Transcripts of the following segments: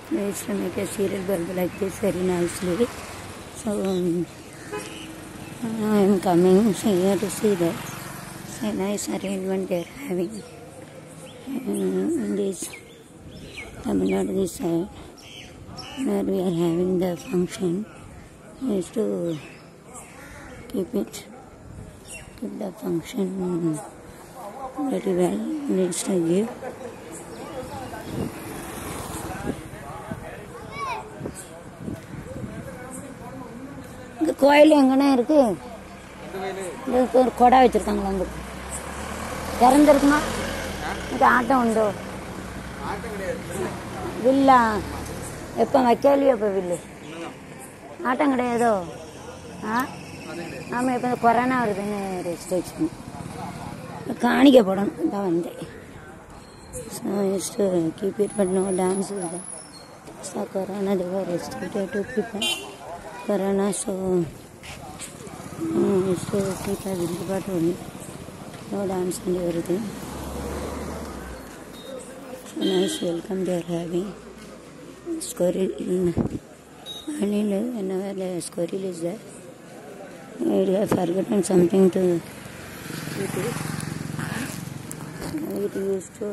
They used to make a serial bulb like this very nicely. So um, I am coming here to see that. It's a nice arrangement they are having. Uh, in this Tamil Nadu this side where we are having the function is to keep it keep the function very well needs to give இந்த கோயில் எங்கண்ணா இருக்கு இதுக்கு ஒரு கொடை வச்சிருக்காங்களா உங்களுக்கு திறந்துருக்குமா இது ஆட்டம் உண்டோ வில்லா எப்போ வைக்கலையோ இப்போ வில்லு ஆட்டம் கிடையாதோ ஆ ஆமாம் இப்போ இந்த கொரோனா வருதுன்னு ரெஜிஸ்ட்ரேஷன் காணிக்க போடணும் தான் வந்தேன் so just keep it but no dance so corona தேவை restricted to people corona so just keep வில்லுபாட்டு ஒன்று no dance and every So nice welcome they are having. Squirrel, Anil, whenever the squirrel is there, we have forgotten something to eat it. It used to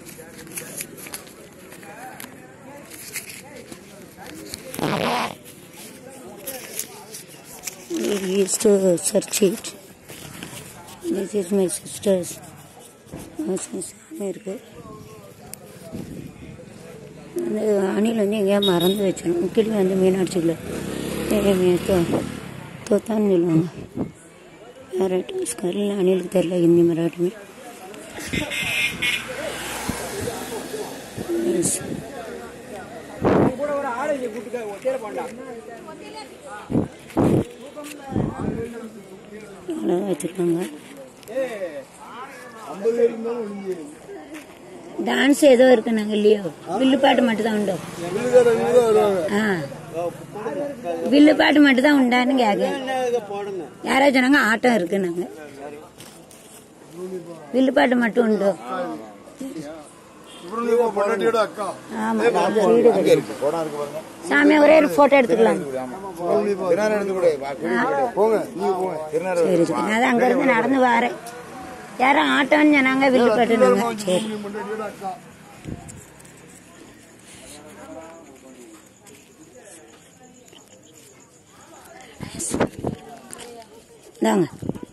it used to search it. This is my sister's. சாமி இருக்கு அந்த அணில் வந்து எங்கேயா மறந்து வச்சிடும் கிளி வந்து மீனாட்சியில் தோ தோத்தான்னு சொல்லுவாங்க பேரட் ஸ்கரில் அணிலுக்கு தெரில ஹிந்தி மராட்டுமே Yes. கூட ஒரு ஆளை இங்க கூட்டுக்க ஒத்தையில போண்டா அழகாக வச்சுருக்காங்க ஐம்பது பேர் இருந்தாலும் ஒழிஞ்சு டான்ஸ் ஏதோ இருக்கு நாங்கள் இல்லையோ வில்லு பாட்டு மட்டும் தான் உண்டோ ஆ வில்லு பாட்டு மட்டும் தான் உண்டான்னு கேட்க போடுங்க யாராவது சொன்னாங்க ஆட்டம் இருக்கு நாங்க வில்லு பாட்டு மட்டும் உண்டோ பொண்டாட்டியோட அக்கா ஆமா அந்த வீடு அங்க இருக்கு போனா இருக்கு பாருங்க சாமி ஒரே ஒரு போட்டோ எடுத்துக்கலாம் திருநாள் எடுத்து கூட போங்க நீங்க போங்க திருநாள் சரி சரி நான் தான் அங்க இருந்து நடந்து வரேன் யாரும் ஆட்டோன்னு சொன்னாங்க வில்லு பாட்டுனாங்க சரி பொண்டாட்டியோட அக்கா இந்தாங்க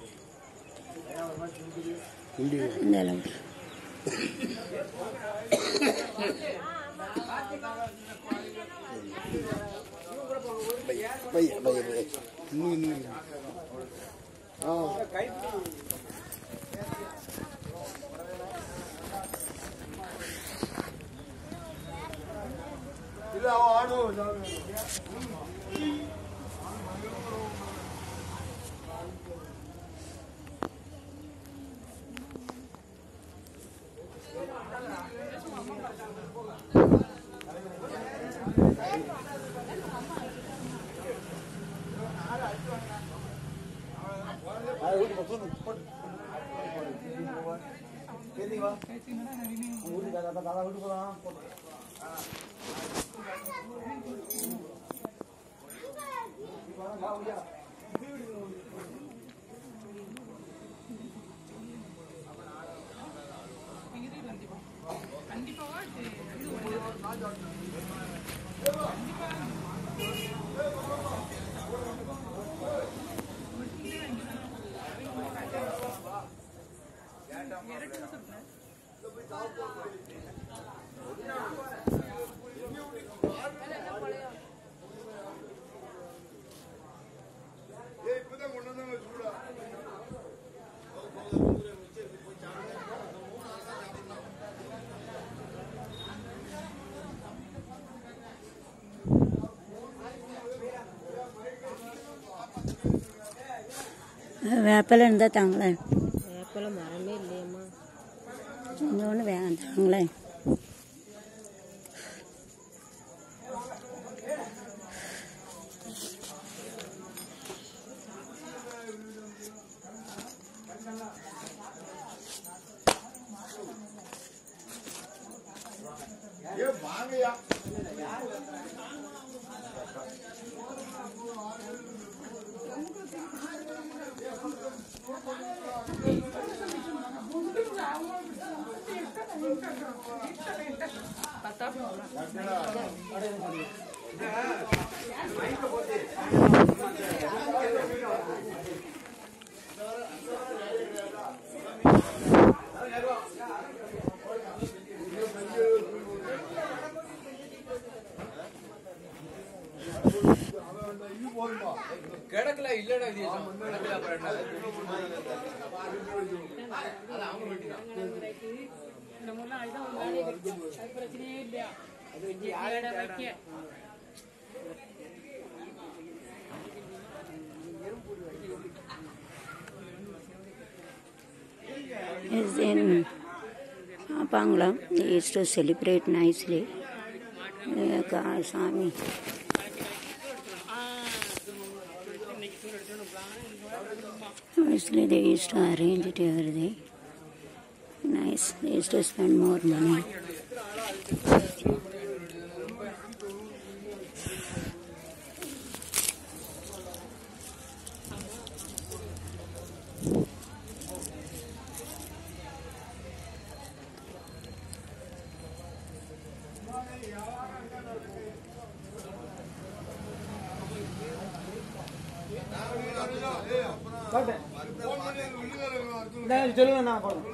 இந்த அளவு பைய பைய பைய இன்னும் இன்னும் இல்ல அவன் ஆடுவோம் இப்பதான் கொண்டு வந்தாங்க சூடா வேப்பில இருந்தா தாங்களேன் வேப்பில மரமே இல்லையம்மா இன்னொன்று வேகம் தாங்களேன் ஏ வாங்கயா கிடக்கல இல்லடா இது கிடக்கல அப்புறம் என்ன Yes, then Pangalam they used to celebrate nicely. Uh, Ka- Swami. Mostly they used to arrange it every day. Nice. They used to spend more money. சொல்லுங்க நான் போறேன்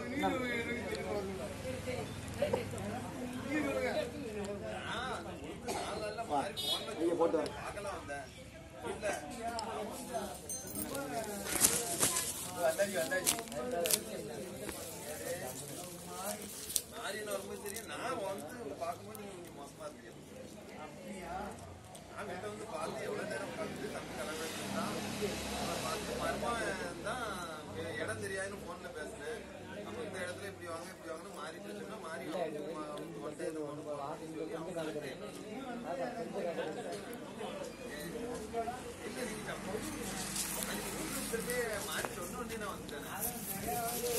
இடம் தெரியாதுன்னு போன்ல பேசினேன் அப்ப இந்த இடத்துல இப்படி வாங்க இப்படி வாங்க மாறி சொன்னா மாறி வந்து இது ஒண்ணு போலாம் அப்படின்னு சொல்லி அவங்க மாறி சொன்ன உடனே நான் வந்துட்டேன்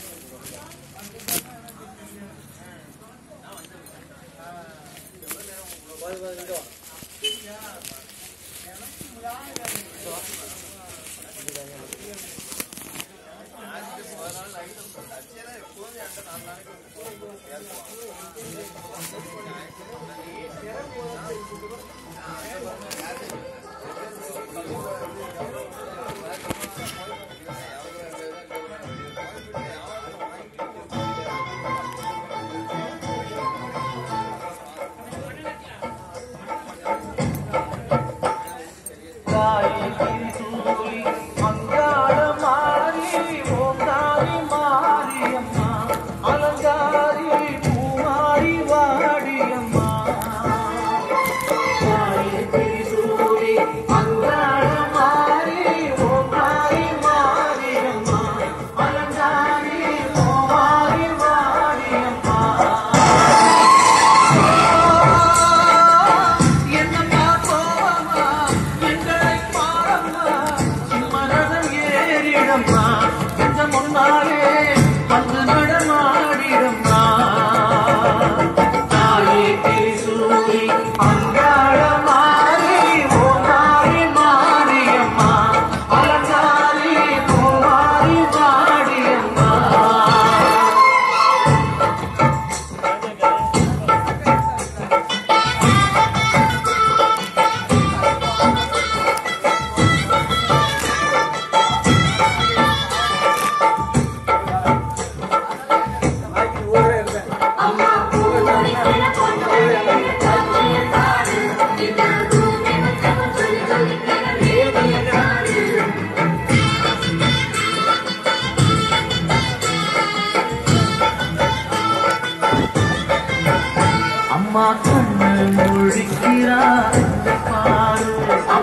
அம்மா கண்ணு முழிக்கிறா இந்த பாரு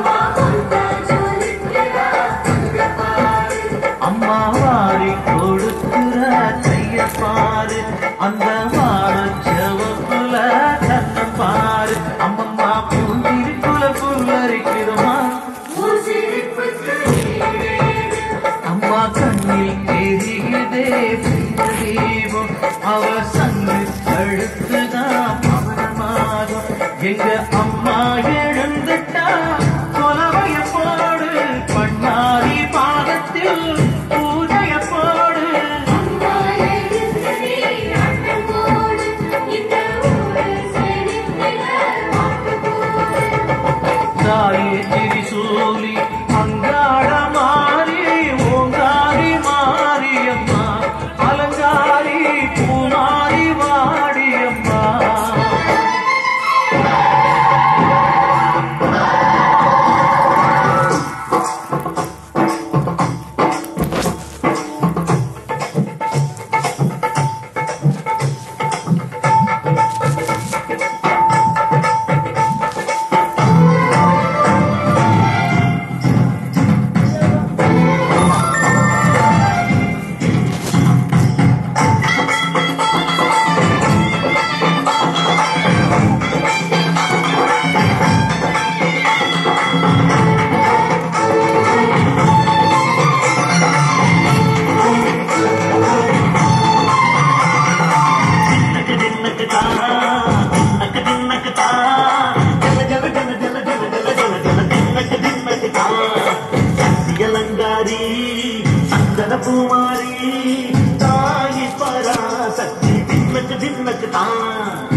அம்மா வாரி கொடுக்கிற கைய பாரு அந்த வார செவப்புல கண்ண பாரு அம்மம்மா பூந்திருக்குல புல்லரிக்கிறமா அம்மா கண்ணில் தெரியுதே தீபம் அவ சங்கு கழுத்துதான் அவனமாகும் எங்க அம்மா எழுந்துட்டா கொலவைய போடு பண்ணாரி பாதத்தில் பூஜைய போடு தாயே திரிசூலி அங்காட மாறி ஓங்காரி மாரியம்மா அலங்காரி பூமாரி வாடியம்மா அலங்காரி சந்தன பூமாரி தாயி பராசக்தி தின்னக்கு தின்னக்கு தான்